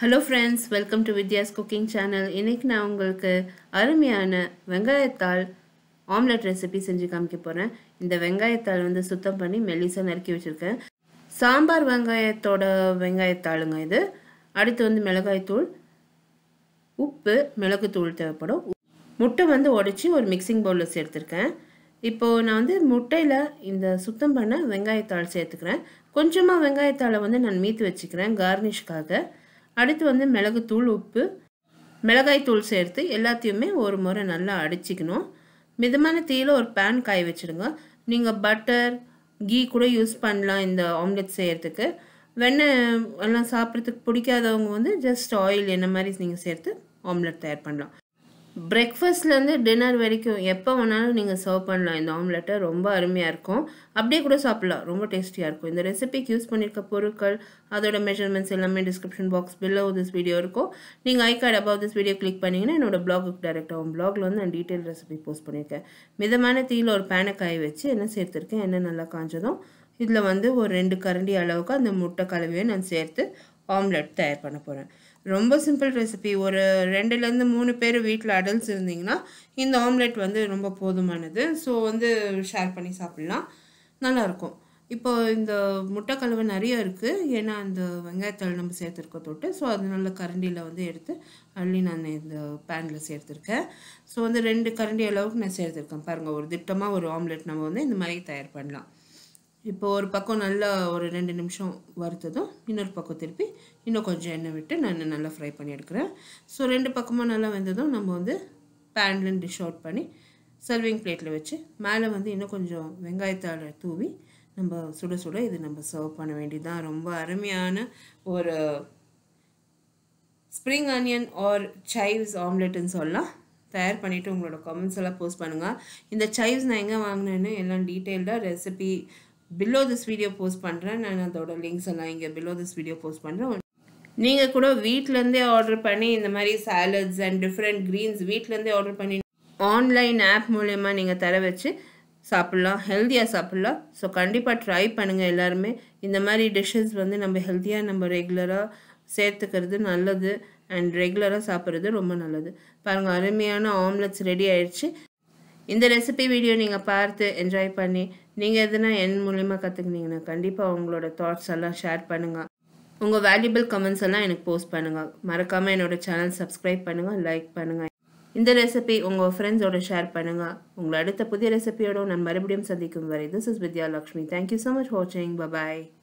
hello friends welcome to Vidya's cooking channel இன்றைக்கி நான் உங்களுக்கு அருமையான வெங்காயத்தாள் ஆம்லெட் ரெசிபி செஞ்சு காமிக்க போகிறேன் இந்த வெங்காயத்தாள் வந்து சுத்தம் பண்ணி மெல்லிசாக நறுக்கி வச்சுருக்கேன் சாம்பார் வெங்காயத்தோட வெங்காயத்தாளுங்க இது அடுத்து வந்து மிளகாய்த்தூள் உப்பு மிளகுத்தூள் தேவைப்படும் முட்டை வந்து உடச்சி ஒரு மிக்சிங் பவுலில் சேர்த்துருக்கேன் இப்போது நான் வந்து முட்டையில் இந்த சுத்தம் பண்ண வெங்காயத்தாள் சேர்த்துக்கிறேன் கொஞ்சமாக வெங்காயத்தாளை வந்து நான் மீத்து வச்சுக்கிறேன் கார்னிஷ்காக அடுத்து வந்து மிளகுத்தூள் உப்பு மிளகாய் தூள் சேர்த்து எல்லாத்தையுமே ஒரு முறை நல்லா அடிச்சிக்கணும் மிதமான தீயில் ஒரு பேன் காய வச்சுடுங்க நீங்கள் பட்டர் கீ கூட யூஸ் பண்ணலாம் இந்த ஆம்லெட் செய்கிறதுக்கு வெண்ணெய் எல்லாம் சாப்பிட்றதுக்கு பிடிக்காதவங்க வந்து ஜஸ்ட் ஆயில் என்ன மாதிரி நீங்கள் சேர்த்து ஆம்லெட் தயார் பண்ணலாம் பிரேக்ஃபாஸ்ட்லேருந்து டின்னர் வரைக்கும் எப்போ வேணாலும் நீங்கள் சர்வ் பண்ணலாம் இந்த ஆம்லெட்டை ரொம்ப அருமையாக இருக்கும் அப்படியே கூட சாப்பிட்லாம் ரொம்ப டேஸ்டியாக இருக்கும் இந்த ரெசிபிக்கு யூஸ் பண்ணியிருக்க பொருட்கள் அதோட மெஷர்மெண்ட்ஸ் எல்லாமே description box below this video இருக்கும் நீங்கள் I card above this video click பண்ணிங்கன்னா என்னோட பிளாகுக்கு டேரெக்ட் ஆகும் பிளாகில் வந்து நான் டீட்டெயில் ரெசிபி போஸ்ட் பண்ணியிருக்கேன் மிதமான தீயில் ஒரு பேனை காய வச்சு என்ன சேர்த்துருக்கேன் என்ன நல்லா காஞ்சதும் இதில் வந்து ஒரு ரெண்டு கரண்டி அளவுக்கு அந்த முட்டை கலவையை நான் சேர்த்து ஆம்லெட் தயார் பண்ண போகிறேன் ரொம்ப சிம்பிள் ரெசிபி ஒரு ரெண்டுலேருந்து மூணு பேர் வீட்டில் அடல்ட்ஸ் இருந்தீங்கன்னா இந்த ஆம்லெட் வந்து ரொம்ப போதுமானது ஸோ வந்து ஷேர் பண்ணி சாப்பிட்லாம் நல்லாயிருக்கும் இப்போ இந்த முட்டை கலவை நிறைய இருக்குது ஏன்னா அந்த வெங்காயத்தாள் நம்ம சேர்த்துருக்க தொட்டு ஸோ அது நல்ல கரண்டியில் வந்து எடுத்து அள்ளி நான் இந்த பேனில் சேர்த்துருக்கேன் ஸோ வந்து ரெண்டு கரண்டி அளவுக்கு நான் சேர்த்துருக்கேன் பாருங்கள் ஒரு திட்டமாக ஒரு ஆம்லெட் நம்ம வந்து இந்த மாதிரி தயார் பண்ணலாம் இப்போ ஒரு பக்கம் நல்லா ஒரு ரெண்டு நிமிஷம் வறுத்ததும் இன்னொரு பக்கம் திருப்பி இன்னும் கொஞ்சம் எண்ணெய் விட்டு நான் நல்லா ஃப்ரை பண்ணி எடுக்கிறேன் ஸோ ரெண்டு பக்கமும் நல்லா வெந்ததும் நம்ம வந்து பேனில் டிஷ் அவுட் பண்ணி சர்விங் பிளேட்டில் வச்சு மேலே வந்து இன்னும் கொஞ்சம் வெங்காயத்தால் தூவி நம்ம சுட சுட இது நம்ம சர்வ் பண்ண வேண்டியதுதான் ரொம்ப அருமையான ஒரு ஸ்ப்ரிங் ஆனியன் ஆர் சைவ்ஸ் ஆம்லெட்டுன்னு சொல்லலாம் தயார் பண்ணிவிட்டு உங்களோட கமெண்ட்ஸ் எல்லாம் போஸ்ட் பண்ணுங்கள் இந்த சைவ்ஸ் நான் எங்கே வாங்கினேன்னு எல்லாம் டீட்டெயில்டாக recipe below this video post பண்ணுறேன் நான் அதோட லிங்க்ஸ் எல்லாம் இங்கே பிலோ திஸ் வீடியோ போஸ்ட் பண்ணுறேன் நீங்கள் கூட வீட்டிலேருந்தே ஆர்டர் பண்ணி இந்த மாதிரி சாலட்ஸ் அண்ட் டிஃப்ரெண்ட் க்ரீன்ஸ் வீட்டிலேருந்தே ஆர்டர் பண்ணி ஆன்லைன் ஆப் மூலயமா நீங்கள் தர வச்சு சாப்பிட்லாம் ஹெல்த்தியாக சாப்பிட்லாம் ஸோ கண்டிப்பாக ட்ரை பண்ணுங்கள் எல்லாருமே இந்த மாதிரி டிஷ்ஷஸ் வந்து நம்ம ஹெல்த்தியாக நம்ம ரெகுலராக சேர்த்துக்கிறது நல்லது அண்ட் ரெகுலராக சாப்பிட்றது ரொம்ப நல்லது பாருங்கள் அருமையான ஆம்லெட்ஸ் ரெடி ஆயிடுச்சு இந்த ரெசிபி வீடியோ நீங்கள் பார்த்து என்ஜாய் பண்ணி நீங்கள் எதுனா என் மூலிமா கற்றுக்குனீங்கன்னா கண்டிப்பாக உங்களோட தாட்ஸ் எல்லாம் ஷேர் பண்ணுங்கள் உங்கள் வேல்யூபிள் கமெண்ட்ஸ் எல்லாம் எனக்கு போஸ்ட் பண்ணுங்கள் மறக்காமல் என்னோடய சேனல் சப்ஸ்கிரைப் பண்ணுங்கள் லைக் பண்ணுங்கள் இந்த ரெசிபி உங்கள் ஃப்ரெண்ட்ஸோட ஷேர் பண்ணுங்கள் உங்களை அடுத்த புதிய ரெசிபியோட நான் மறுபடியும் சந்திக்கும் வரை this is Vidya Lakshmi thank you so much வாட்சிங் பபாய்